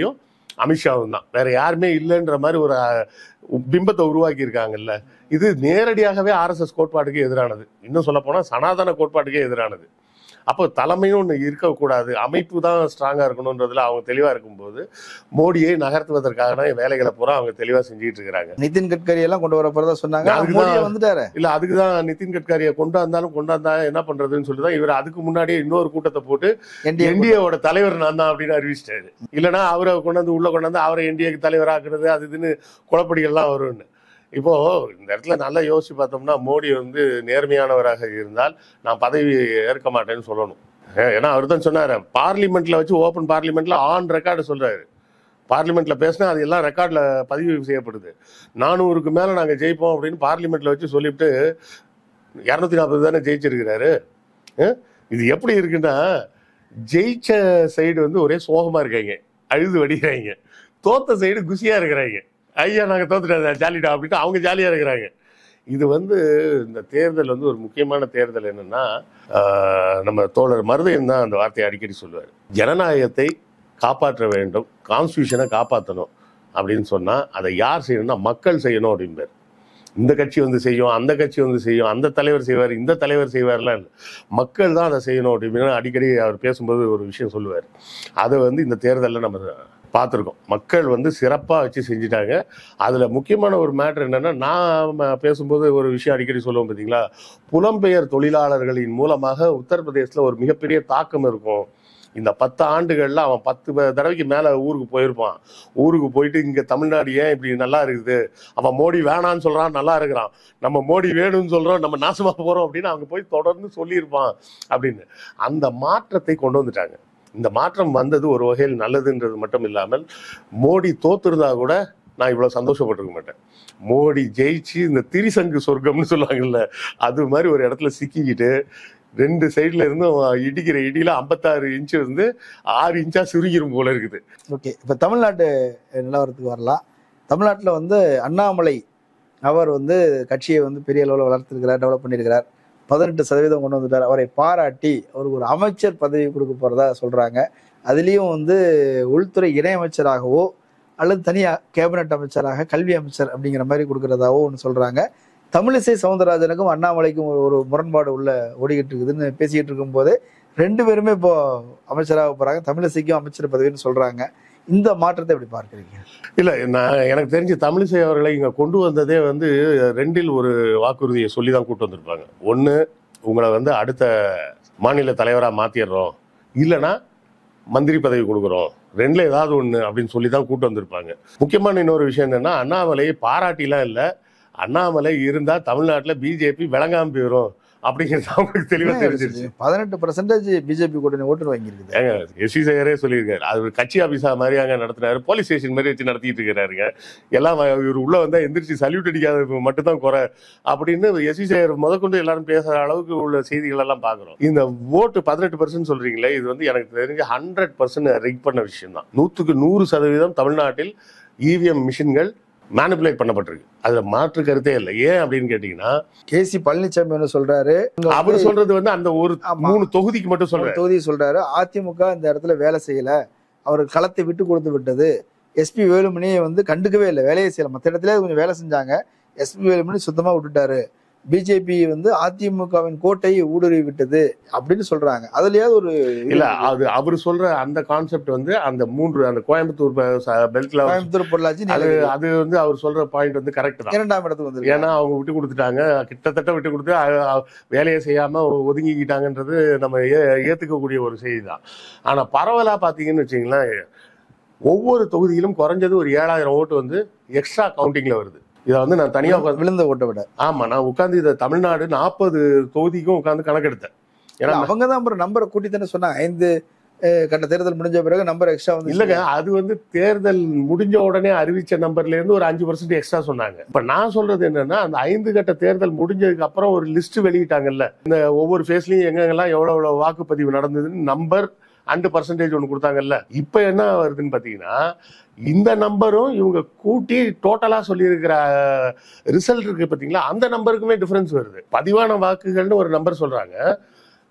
அமித்ஷாவும் தான் வேற யாருமே இல்லைன்ற மாதிரி ஒரு அஹ், பிம்பத்தை உருவாக்கி இருக்காங்கல்ல இது நேரடியாகவே ஆர்எஸ்எஸ் கோட்பாட்டுக்கு எதிரானது இன்னும் சொல்ல போனா சனாதன கோட்பாட்டுக்கே எதிரானது அப்போ தலைமையும் ஒன்று இருக்கக்கூடாது அமைப்பு தான் ஸ்ட்ராங்காக இருக்கணுன்றதுல அவங்க தெளிவாக இருக்கும்போது மோடியை நகர்த்துவதற்கான வேலைகளை பூரா அவங்க தெளிவாக செஞ்சுட்டு இருக்கிறாங்க நிதின் கட்கரி எல்லாம் கொண்டு வர போறதா சொன்னாங்க அதுக்குதான் மோடியே வந்துட்டாரு இல்ல அதுக்கு தான் நிதின் கட்காரியை கொண்டாந்தாலும் கொண்டாந்தா என்ன பண்றதுன்னு சொல்லி தான் இவர் அதுக்கு முன்னாடியே இன்னொரு கூட்டத்தை போட்டு என்டிஏ என்டிஏவோட தலைவர் நான் தான் அப்படின்னு அறிவிச்சிட்டாரு இல்லைன்னா அவரை கொண்டாந்து உள்ள கொண்டாந்து அவரை என்டிஏக்கு தலைவர் ஆக்குறது அது இதுன்னு குழப்படிகள்லாம் வரும்னு இப்போ இந்த இடத்துல நல்லா யோசிச்சு பார்த்தோம்னா மோடி வந்து நேர்மையானவராக இருந்தால் நான் பதவி ஏற்க மாட்டேன்னு சொல்லணும் ஏ- ஏன்னா அவர் தான் சொன்னாரு பார்லிமெண்ட்ல வச்சு ஓப்பன் பார்லிமெண்ட்ல ஆன் ரெக்கார்டு சொல்றாரு பார்லிமெண்ட்ல பேசினா அது எல்லாம் ரெக்கார்ட்ல பதிவு செய்யப்படுது நானூறுக்கு மேல நாங்க ஜெயிப்போம் அப்படின்னு பார்லிமெண்ட்ல வச்சு சொல்லிவிட்டு இரநூத்தி நாற்பது தானே ஜெயிச்சிருக்கிறாரு அஹ்? இது எப்படி இருக்குன்னா ஜெயிச்ச சைடு வந்து ஒரே சோகமா இருக்காங்க அழுது வடிக்கிறாங்க தோத்த சைடு குஷியா இருக்கிறாங்க ஐயா நாங்க தோத்துட்டோம் ஜாலிடா அப்படின்ட்டு அவங்க ஜாலியா இருக்கிறாங்க இது வந்து இந்த தேர்தல் வந்து ஒரு முக்கியமான தேர்தல் என்னன்னா ஆஹ், நம்ம தோழர் மருதையன் தான் அந்த வார்த்தையை அடிக்கடி சொல்லுவார் ஜனநாயகத்தை காப்பாற்ற வேண்டும் கான்ஸ்டியூஷனை காப்பாற்றணும் அப்படின்னு சொன்னா அதை யார் செய்யணும்னா மக்கள் செய்யணும் அப்படின்பார் இந்த கட்சி வந்து செய்யும் அந்த கட்சி வந்து செய்யும் அந்த தலைவர் செய்வார் இந்த தலைவர் செய்வார்லாம் இல்லை மக்கள் தான் அதை செய்யணும் அப்படின்னு அடிக்கடி அவர் பேசும்போது ஒரு விஷயம் சொல்லுவார் அதை வந்து இந்த தேர்தலில் நம்ம பார்த்துருக்கோம் மக்கள் வந்து சிறப்பாக வச்சு செஞ்சுட்டாங்க அதில் முக்கியமான ஒரு மேட்ரு என்னென்னா நான் பேசும்போது ஒரு விஷயம் அடிக்கடி சொல்லுவோம் பார்த்தீங்களா புலம்பெயர் தொழிலாளர்களின் மூலமாக உத்தரப்பிரதேசத்தில் ஒரு மிகப்பெரிய தாக்கம் இருக்கும் இந்த பத்து ஆண்டுகளில் அவன் பத்து ப- தடவைக்கு மேலே ஊருக்கு போயிருப்பான் ஊருக்கு போயிட்டு இங்கே தமிழ்நாடு ஏன் இப்படி நல்லா இருக்குது அவன் மோடி வேணான்னு சொல்கிறான் நல்லா இருக்கிறான் நம்ம மோடி வேணும்னு சொல்கிறோம் நம்ம நாசமாக போகிறோம் அப்படின்னு அவங்க போய் தொடர்ந்து சொல்லியிருப்பான் அப்படின்னு அந்த மாற்றத்தை கொண்டு வந்துட்டாங்க இந்த மாற்றம் வந்தது ஒரு வகையில் நல்லதுன்றது மட்டும் இல்லாமல் மோடி தோத்துருந்தா கூட நான் இவ்வளோ சந்தோஷப்பட்டிருக்க மாட்டேன் மோடி ஜெயிச்சு இந்த திரிசங்கு சொர்க்கம்னு சொல்லுவாங்கல்ல அது மாதிரி ஒரு இடத்துல சிக்கிக்கிட்டு ரெண்டு சைடுல இருந்தும் இடிக்கிற இடியில ஐம்பத்தாறு இன்ச்சு வந்து ஆறு இன்ச்சா சுருங்கிரும் போல இருக்குது ஓகே இப்போ தமிழ்நாட்டு நிலவரத்துக்கு வரலாம் தமிழ்நாட்டில் வந்து அண்ணாமலை அவர் வந்து கட்சியை வந்து பெரிய அளவில் வளர்த்துருக்கிறார் டெவலப் பண்ணியிருக்கிறார் பதினெட்டு சதவீதம் கொண்டு வந்துட்டார் அவரை பாராட்டி அவருக்கு ஒரு அமைச்சர் பதவி கொடுக்க போறதா சொல்றாங்க அதுலேயும் வந்து உள்துறை இணையமைச்சராகவோ அல்லது தனியா கேபினட் அமைச்சராக கல்வி அமைச்சர் அப்படிங்கிற மாதிரி கொடுக்கறதாவோ ஒன்று சொல்றாங்க தமிழிசை சவுந்தரராஜனுக்கும் அண்ணாமலைக்கும் ஒரு ஒரு முரண்பாடு உள்ள ஓடிக்கிட்டு இருக்குதுன்னு பேசிக்கிட்டு இருக்கும்போது ரெண்டு பேருமே இப்போ அமைச்சராக போறாங்க தமிழிசைக்கும் அமைச்சர் பதவின்னு சொல்றாங்க இந்த மாற்றத்தை எப்படி பார்க்குறீங்க இல்ல நான் எனக்கு தெரிஞ்சு தமிழிசை அவர்களை இங்க கொண்டு வந்ததே வந்து ரெண்டில் ஒரு வாக்குறுதியை சொல்லி தான் கூட்டு வந்திருப்பாங்க ஒண்ணு உங்களை வந்து அடுத்த மாநில தலைவரா மாத்திடுறோம் இல்லைன்னா மந்திரி பதவி கொடுக்குறோம் ரெண்டுல ஏதாவது ஒண்ணு அப்படின்னு சொல்லி தான் கூட்டு வந்திருப்பாங்க முக்கியமான இன்னொரு விஷயம் என்னன்னா அண்ணாமலையை பாராட்டிலாம் இல்லை அண்ணாமலை இருந்தா தமிழ்நாட்டுல பிஜேபி விளங்காம போயிடும் அப்படிங்கிறது அவங்களுக்கு தெளிவா தெரிஞ்சிருச்சு பதினெட்டு பர்சன்டேஜ் பிஜேபி கூட்டணி ஓட்டு வாங்கியிருக்குது ஏங்க எஸ்வி சேகரே சொல்லியிருக்காரு அது ஒரு கட்சி ஆபீஸா மாதிரி அங்க நடத்துனாரு போலீஸ் ஸ்டேஷன் மாதிரி வச்சு நடத்திட்டு இருக்கிறாருங்க எல்லாம் வ- இவர் உள்ள வந்தா எந்திரிச்சு சல்யூட் அடிக்காத மட்டும்தான் குறை அப்படின்னு எஸ்வி சேகர் முதற்கொண்டு எல்லாரும் பேசுற அளவுக்கு உள்ள செய்திகள் எல்லாம் பாக்குறோம் இந்த ஓட்டு பதினெட்டு பர்சன்ட் சொல்றீங்களே இது வந்து எனக்கு தெரிஞ்சு ஹண்ட்ரட் பர்சன்ட் ரிக் பண்ண விஷயம் தான் நூத்துக்கு நூறு சதவீதம் தமிழ்நாட்டில் இவிஎம் மிஷின்கள் மேனிப்புலேட் பண்ணப்பட்டிருக்கு அதுல மாற்று கருத்தே இல்லை ஏன் அப்படின்னு கேட்டீங்கன்னா கேசி பழனிசாமி என்ன சொல்றாரு அவர் சொல்றது வந்து அந்த ஒரு ஆமா. மூணு தொகுதிக்கு மட்டும் ஒரு சொல்றேன் தொகுதி சொல்றாரு அதிமுக இந்த இடத்துல வேலை செய்யல அவர் களத்தை விட்டு கொடுத்து விட்டது எஸ்பி வேலுமணியை வந்து கண்டுக்கவே இல்லை வேலையை செய்யல மற்ற இடத்துல கொஞ்சம் வேலை செஞ்சாங்க எஸ்பி வேலுமணி சுத்தமா விட்டுட்டாரு பிஜேபி வந்து அதிமுகவின் கோட்டையை ஊடுருவி விட்டது அப்படின்னு சொல்றாங்க அதுலயாவது ஒரு இல்ல அது அவர் சொல்ற அந்த கான்செப்ட் வந்து அந்த மூன்று அந்த கோயம்புத்தூர் பெல்ட்ல கோயம்புத்தூர் பொள்ளாச்சி அது நீலகிரி. அது வந்து அவர் சொல்ற பாயிண்ட் வந்து கரெக்ட் தான் இரண்டாம் இடத்துக்கு வந்து ஏன்னா அவங்க விட்டு கொடுத்துட்டாங்க கிட்டத்தட்ட விட்டு கொடுத்து அ- அ- வேலையை செய்யாம ஒதுங்கிக்கிட்டாங்கன்றது நம்ம ஏ- ஏத்துக்கக்கூடிய ஒரு செய்தி தான் ஆனா பரவலா பாத்தீங்கன்னு வச்சுங்களேன் ஒவ்வொரு தொகுதியிலும் குறைஞ்சது ஒரு ஏழாயிரம் ஓட்டு வந்து எக்ஸ்ட்ரா கவுண்டிங்ல வருது இதை வந்து நான் தனியா உட்கார்ந்து- விழுந்த ஓட்டை விட ஆமா நான் உட்கார்ந்து இதை தமிழ்நாடு நாற்பது தொகுதிக்கும் உட்கார்ந்து கணக்கெடுத்தேன் ஏன்னா அவங்க தான் அப்புறம் நம்பரை கூட்டி தானே சொன்னாங்க ஐந்து அஹ், கட்ட தேர்தல் முடிஞ்ச பிறகு நம்பர் எக்ஸ்ட்ரா வந்து இல்லங்க அது வந்து தேர்தல் முடிஞ்ச உடனே அறிவிச்ச நம்பர்ல இருந்து ஒரு அஞ்சு பர்சன்ட் எக்ஸ்ட்ரா சொன்னாங்க இப்ப நான் சொல்றது என்னன்னா அந்த ஐந்து கட்ட தேர்தல் முடிஞ்சதுக்கு அப்புறம் ஒரு லிஸ்ட் வெளியிட்டாங்கல்ல இந்த ஒவ்வொரு ஃபேஸ்லயும் எங்கெங்கெல்லாம் எவ்வளவு எவ்வளவு வாக்குப்பதிவு நடந்ததுன்னு நம்பர் அண்டு பர்சன்டேஜ் ஒன்று கொடுத்தாங்கல்ல இப்ப என்ன வருதுன்னு பாத்தீங்கன்னா இந்த நம்பரும் இவங்க கூட்டி டோட்டலா சொல்லியிருக்கிற ரிசல்ட் இருக்கு பாத்தீங்களா அந்த நம்பருக்குமே டிஃபரன்ஸ் வருது பதிவான வாக்குகள்னு ஒரு நம்பர் சொல்றாங்க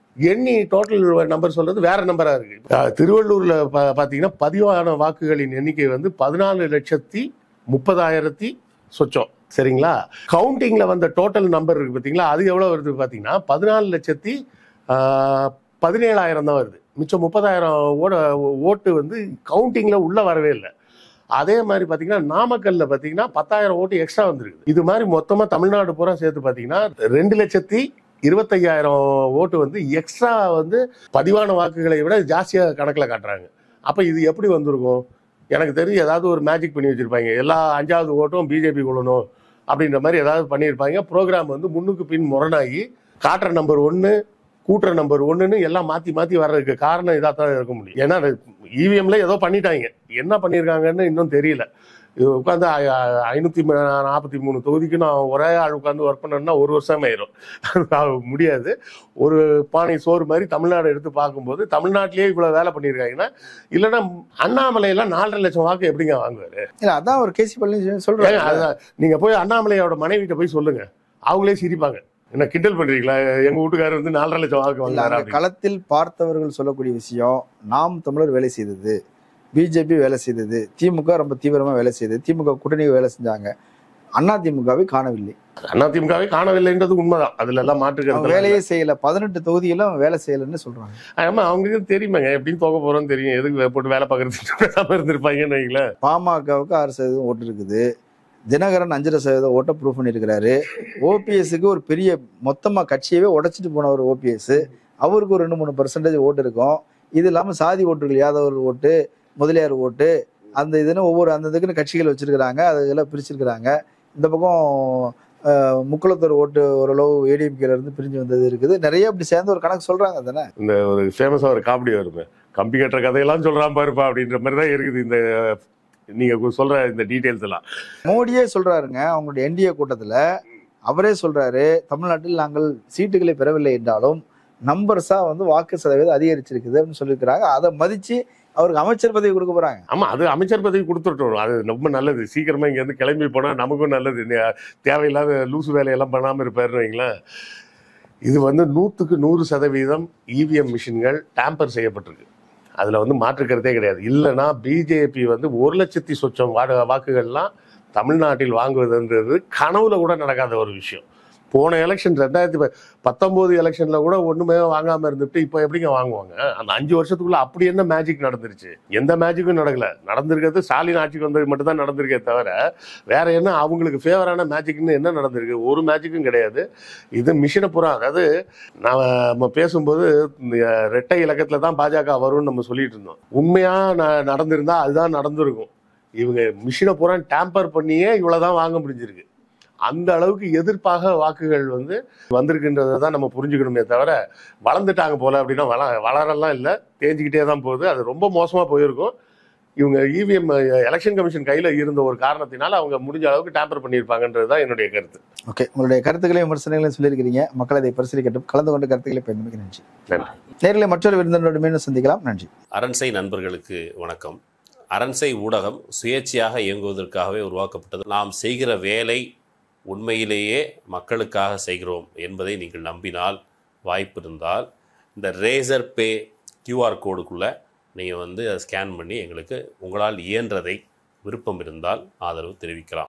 எண்ணி டோட்டல் நம்பர் சொல்றது வேற நம்பரா இருக்கு அஹ் திருவள்ளூர்ல பா- பாத்தீங்கன்னா பதிவான வாக்குகளின் எண்ணிக்கை வந்து பதினாலு லட்சத்தி முப்பதாயிரத்தி சொச்சம் சரிங்களா கவுண்டிங்ல வந்த டோட்டல் நம்பர் இருக்கு பாத்தீங்களா அது எவ்வளவு வருது பாத்தீங்கன்னா பதினாலு லட்சத்தி ஆஹ், பதினேழாயிரம் தான் வருது மிச்சம் முப்பதாயிரம் ஓட ஓட்டு வந்து கவுண்டிங்ல உள்ள வரவே இல்லை அதே மாதிரி பாத்தீங்கன்னா நாமக்கல்ல பாத்தீங்கன்னா பத்தாயிரம் ஓட்டு எக்ஸ்ட்ரா வந்திருக்கு இது மாதிரி மொத்தமா தமிழ்நாடு பூரா சேர்த்து பாத்தீங்கன்னா ரெண்டு லட்சத்தி இருபத்தையாயிரம் ஓட்டு வந்து எக்ஸ்ட்ரா வந்து பதிவான வாக்குகளை விட ஜாஸ்தியா கணக்குல காட்டுறாங்க அப்ப இது எப்படி வந்திருக்கும் எனக்கு தெரிஞ்சு ஏதாவது ஒரு மேஜிக் பண்ணி வச்சிருப்பாங்க எல்லா அஞ்சாவது ஓட்டும் பிஜேபி கொள்ளணும் அப்படின்ற மாதிரி ஏதாவது பண்ணியிருப்பாங்க ப்ரோக்ராம் வந்து முன்னுக்கு பின் முரணாகி காட்டுற நம்பர் ஒன்று கூட்டுற நம்பர் ஒன்றுன்னு எல்லாம் மாற்றி மாற்றி வர்றதுக்கு காரணம் இதாக தான் இருக்க முடியும் ஏன்னா இவிஎம்ல ஏதோ பண்ணிட்டாங்க என்ன பண்ணியிருக்காங்கன்னு இன்னும் தெரியல இது உட்காந்து ஐநூற்றி நாற்பத்தி மூணு தொகுதிக்கு நான் ஒரே ஆள் உட்காந்து ஒர்க் பண்ணேன்னா ஒரு வருஷம் ஆயிரும் அது முடியாது ஒரு பானை சோறு மாதிரி தமிழ்நாடு எடுத்து பார்க்கும்போது தமிழ்நாட்டிலேயே இவ்வளோ வேலை பண்ணியிருக்காங்கன்னா இல்லைன்னா அண்ணாமலையெல்லாம் நாலரை லட்சம் வாக்கு எப்படிங்க வாங்குவாரு இல்ல அதான் ஒரு கேசி பழனிசாமி ஏங்க, சொல்றாரு அதான் நீங்க போய் அண்ணாமலையோட மனைவிட்ட போய் சொல்லுங்க அவங்களே சிரிப்பாங்க என்ன கிண்டல் பண்றீங்களா எங்க வீட்டுக்காரர் வந்து நாலரை லட்சம் வாக்கு இல்ல வாங்குறாரு அந்த களத்தில் பார்த்தவர்கள் சொல்லக்கூடிய விஷயம் நாம் தமிழர் வேலை செய்தது பிஜேபி வேலை செய்தது திமுக ரொம்ப தீவிரமா வேலை செய்தது திமுக கூட்டணி வேலை செஞ்சாங்க அண்ணா திமுகவை காணவில்லை அண்ணா திமுகவை காணவில்லைன்றது உண்மைதான் அதுல எல்லாம் அவங்க மாற்றுக்கிறது வேலையே செய்யல பதினெட்டு தொகுதியிலும் அவங்க வேலை செய்யலன்னு சொல்றாங்க ஆமா அவங்களுக்கு தெரியுமாங்க எப்படின்னு போக போறோம்னு தெரியும் எதுக்கு போட்டு வேலை பார்க்கறதுக்கு பேசாம இருந்திருப்பாங்கன்னு வைங்களேன் பாமகவுக்கு ஆறு சதவீதம் ஓட்டு இருக்குது தினகரன் அஞ்சரை சதவீதம் ஓட்டை ப்ரூவ் பண்ணியிருக்கிறாரு ஓபிஎஸ்க்கு ஒரு பெரிய மொத்தமா கட்சியவே உடைச்சிட்டு போனவர் ஓபிஎஸ் அவருக்கு ஒரு ரெண்டு மூணு பர்சன்டேஜ் ஓட்டு இருக்கும் இது இல்லாம சாதி ஓட்டுகள் யாதவர் ஓட்டு முதலியார் ஓட்டு அந்த இதுன்னு ஒவ்வொரு அந்த இதுக்குன்னு கட்சிகள் வச்சிருக்கிறாங்க அதெல்லாம் பிரிச்சிருக்கிறாங்க இந்த பக்கம் அஹ், முக்குளத்தூர் ஓட்டு ஓரளவு ஏடிஎம்கேல இருந்து பிரிஞ்சு வந்தது இருக்குது நிறைய இப்படி சேர்ந்து ஒரு கணக்கு சொல்றாங்க தானே இந்த ஒரு ஃபேமஸா ஒரு காமெடி வருமே கம்பி கட்டுற கதையெல்லாம் சொல்றான் பாருப்பா அப்படின்ற மாதிரி தான் இருக்குது இந்த நீங்க சொல்ற இந்த டீடைல்ஸ் எல்லாம் மோடியே சொல்றாருங்க அவங்களுடைய என்டிஏ கூட்டத்துல அவரே சொல்றாரு தமிழ்நாட்டில் நாங்கள் சீட்டுகளை பெறவில்லை என்றாலும் நம்பர்ஸா வந்து வாக்கு சதவீதம் அதிகரிச்சிருக்குது அப்படின்னு சொல்லியிருக்கிறாங்க அதை மதிச்சு அவருக்கு அமைச்சர் பதவி கொடுக்க போறாங்க ஆமா அது அமைச்சர் பதவி கொடுத்துட்டோம் அது ரொம்ப நல்லது சீக்கிரமா இங்க இருந்து கிளம்பி போனா நமக்கும் நல்லது நே- தேவையில்லாத லூசு வேலையெல்லாம் பண்ணாம இருப்பாருன்னு வைங்களேன் இது வந்து நூத்துக்கு நூறு சதவீதம் இவிஎம் மிஷின்கள் டேம்பர் செய்யப்பட்டிருக்கு அதுல வந்து மாற்றுக்கிறதே கிடையாது இல்லைன்னா பிஜேபி வந்து ஒரு லட்சத்தி சொச்சம் வா- வாக்குகள்லாம் தமிழ்நாட்டில் வாங்குவதுன்றது கனவுல கூட நடக்காத ஒரு விஷயம் போன எலெக்ஷன் ரெண்டாயிரத்தி ப- பத்தொன்பது எலெக்ஷன்ல கூட ஒண்ணுமே வாங்காம இருந்துட்டு இப்போ எப்படிங்க வாங்குவாங்க அந்த அஞ்சு வருஷத்துக்குள்ள அப்படி என்ன மேஜிக் நடந்துருச்சு எந்த மேஜிக்கும் நடக்கல நடந்திருக்கிறது ஸ்டாலின் ஆட்சிக்கு வந்தது மட்டும் தான் நடந்திருக்கே தவிர வேற என்ன அவங்களுக்கு ஃபேவரான மேஜிக்னு என்ன நடந்திருக்கு ஒரு மேஜிக்கும் கிடையாது இது மிஷினை புறா அதாவது நாம நம்ம பேசும்போது இந்த ரெட்டை இலக்கத்துல தான் பாஜக வரும்னு நம்ம சொல்லிட்டு இருந்தோம் உண்மையா ந- நடந்திருந்தா அதுதான் நடந்திருக்கும் இவங்க மிஷினை பூரா டேம்பர் பண்ணியே இவ்வளவுதான் வாங்க முடிஞ்சிருக்கு அந்த அளவுக்கு எதிர்ப்பாக வாக்குகள் வந்து வந்திருக்குன்றதை தான் நம்ம புரிஞ்சுக்கணுமே தவிர வளர்ந்துட்டாங்க போல அப்படின்னா வள வளரலாம் இல்லை தேஞ்சிக்கிட்டே தான் போகுது அது ரொம்ப மோசமா போயிருக்கும் இவங்க இவிஎம் எலெக்ஷன் கமிஷன் கையில இருந்த ஒரு காரணத்தினால அவங்க முடிஞ்ச அளவுக்கு டேம்பர் பண்ணியிருப்பாங்கன்றது தான் என்னுடைய கருத்து ஓகே உங்களுடைய கருத்துக்களையும் விமர்சனங்களையும் சொல்லியிருக்கிறீங்க மக்கள் அதை பரிசீலிக்கட்டும் கலந்து கொண்டு கருத்துக்களை பயன்படுத்த நன்றி நன்றி நேரில் மற்றொரு விருந்தினரோடு மீண்டும் சந்திக்கலாம் நன்றி அரண்சை நண்பர்களுக்கு வணக்கம் அரண்சை ஊடகம் சுயேட்சையாக இயங்குவதற்காகவே உருவாக்கப்பட்டது நாம் செய்கிற வேலை உண்மையிலேயே மக்களுக்காக செய்கிறோம் என்பதை நீங்கள் நம்பினால் வாய்ப்பு இருந்தால் இந்த ரேசர் பே கியூஆர் கோடுக்குள்ளே நீங்கள் வந்து அதை ஸ்கேன் பண்ணி எங்களுக்கு உங்களால் இயன்றதை விருப்பம் இருந்தால் ஆதரவு தெரிவிக்கலாம்